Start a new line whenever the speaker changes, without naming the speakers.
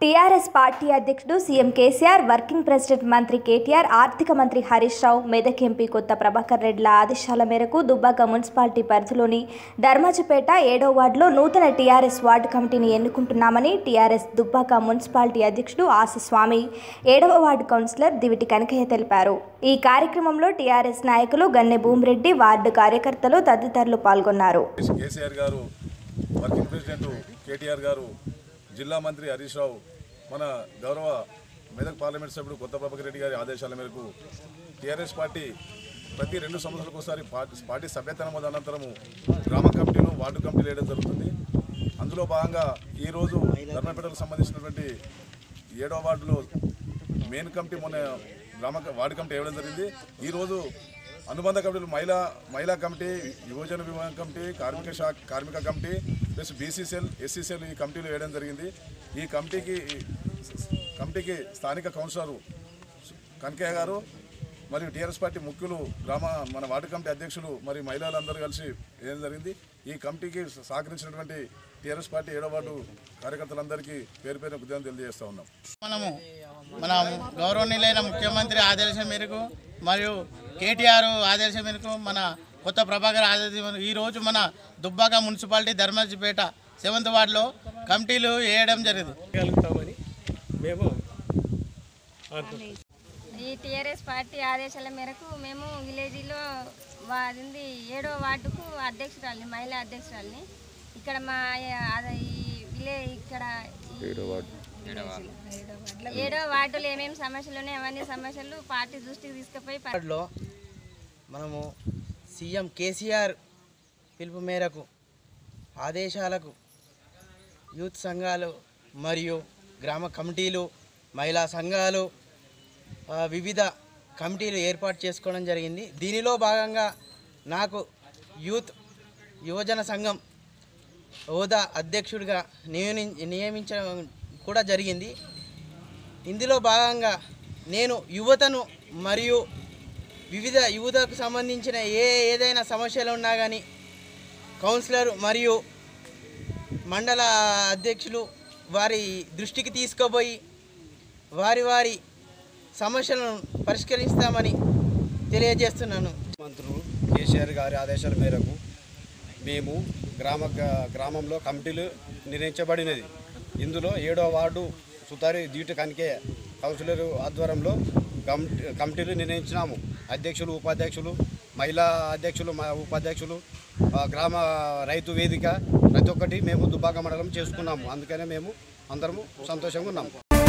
TRS party అధ్యక్షుడు CM KCR working president మంత్రి కేటీఆర్ ఆర్థిక మంత్రి హరీష్ రావు మెదక్ ఎంపీ కొత్త ప్రభాకర్ రెడ్ల ఆదేశాల మేరకు దుబ్బాక మున్సిపాలిటీ పరిధిలోని ధర్మాజిపేట ఏడో వార్డులో నూతన టీఆర్ఎస్ వార్డు కమిటీని ఎన్నుకుంటున్నామని టీఆర్ఎస్ దుబ్బాక మున్సిపాలిటీ అధ్యక్షుడు ఆశస్వామి ఏడవ వార్డు కౌన్సిలర్ దివిటి కనకయ్య తెలిపారు ఈ కార్యక్రమంలో టీఆర్ఎస్ నాయకులు గన్నె భూమిరెడ్డి వార్డు కార్యకర్తలు తదితరులు పాల్గొన్నారు
కేసీఆర్ గారు వర్కింగ్ ప్రెసిడెంట్ కేటీఆర్ గారు జిల్లా మంత్రి హరీష్ రావు మన గౌరవ మెదక్ పార్లమెంట్ సభ్యుడు కొత్త ప్రభాకర్ రెడ్డి గారి ఆదేశాల మేరకు టీఆర్ఎస్ పార్టీ ప్రతి రెండు సంవత్సరాలకు ఒకసారి పార్టీ పార్టీ సభ్యత నమోదు అనంతరము గ్రామ కమిటీలు వార్డు కమిటీలు వేయడం జరుగుతుంది అందులో భాగంగా ఈరోజు ధర్మపేటకు సంబంధించినటువంటి ఏడో వార్డులో మెయిన్ కమిటీ మొన్న గ్రామ వార్డు కమిటీ వేయడం జరిగింది ఈరోజు అనుబంధ కమిటీలు మహిళా మహిళా కమిటీ యువజన విభాగం కమిటీ కార్మిక శాఖ కార్మిక కమిటీ ప్లస్ బీసీసీఎల్ ఎస్సీసీఎల్ ఈ కమిటీలు వేయడం జరిగింది ఈ కమిటీకి కమిటీకి స్థానిక కౌన్సిలర్ కనకయ్య గారు మరియు టీఆర్ఎస్ పార్టీ ముఖ్యులు గ్రామ మన వార్డు కమిటీ అధ్యక్షులు మరియు మహిళలందరూ కలిసి వేయడం జరిగింది ఈ కమిటీకి సహకరించినటువంటి టీఆర్ఎస్ పార్టీ ఏడో వార్డు కార్యకర్తలందరికీ పేరు పేరు ఉద్యోగం తెలియజేస్తూ ఉన్నాం
మనము మన గౌరవనీయులైన ముఖ్యమంత్రి ఆదేశం మేరకు మరియు కేటీఆర్ ఆదేశం మేరకు మన కొత్త ప్రభాకర్ ఆదేశం మేరకు ఈరోజు మన దుబ్బాక మున్సిపాలిటీ ధర్మజిపేట సెవెంత్ వార్డులో కమిటీలు వేయడం జరిగింది
గలుగుతామని మేము అనుకుంటున్నాం
ఈ టీఆర్ఎస్ పార్టీ ఆదేశాల మేరకు మేము విలేజ్లో వారింది ఏడో వార్డుకు అధ్యక్షురాలిని మహిళా అధ్యక్షురాలిని ఇక్కడ మా అద- ఈ విలే ఇక్కడ ఈ విలేజ్లో, ఏడో వార్డులో ఏమేమి సమస్యలు ఉన్నాయి అవన్నీ సమస్యలు పార్టీ దృష్టికి తీసుకుపోయి ప-
వార్డులో మనము సీఎం కేసీఆర్ పిలుపు మేరకు ఆదేశాలకు యూత్ సంఘాలు మరియు గ్రామ కమిటీలు మహిళా సంఘాలు ఆ, వివిధ కమిటీలు ఏర్పాటు చేసుకోవడం జరిగింది దీనిలో భాగంగా నాకు యూత్ యువజన సంఘం హోదా అధ్యక్షుడిగా నియమి నియమించడం కూడా జరిగింది ఇందులో భాగంగా నేను యువతను మరియు వివిధ యువతకు సంబంధించిన ఏ ఏదైనా సమస్యలు ఉన్నా కానీ కౌన్సిలర్ మరియు మండల అధ్యక్షులు వారి దృష్టికి తీసుకుపోయి వారి వారి సమస్యలను పరిష్కరిస్తామని తెలియజేస్తున్నాను
మంత్రులు కేసీఆర్ గారి ఆదేశాల మేరకు మేము గ్రామ గ్రామంలో కమిటీలు నిర్ణయించబడినది ఇందులో ఏడో వార్డు సుతారి జీటు కనికే కౌన్సిలర్ ఆధ్వర్యంలో కమిటీ కమిటీలు నిర్ణయించినాము అధ్యక్షులు ఉపాధ్యక్షులు మహిళా అధ్యక్షులు మా ఉపాధ్యక్షులు ఆ, గ్రామ రైతు వేదిక ప్రతి ఒక్కటి మేము దుబ్బాక మండలం చేసుకున్నాము అందుకనే మేము అందరము సంతోషంగా ఉన్నాము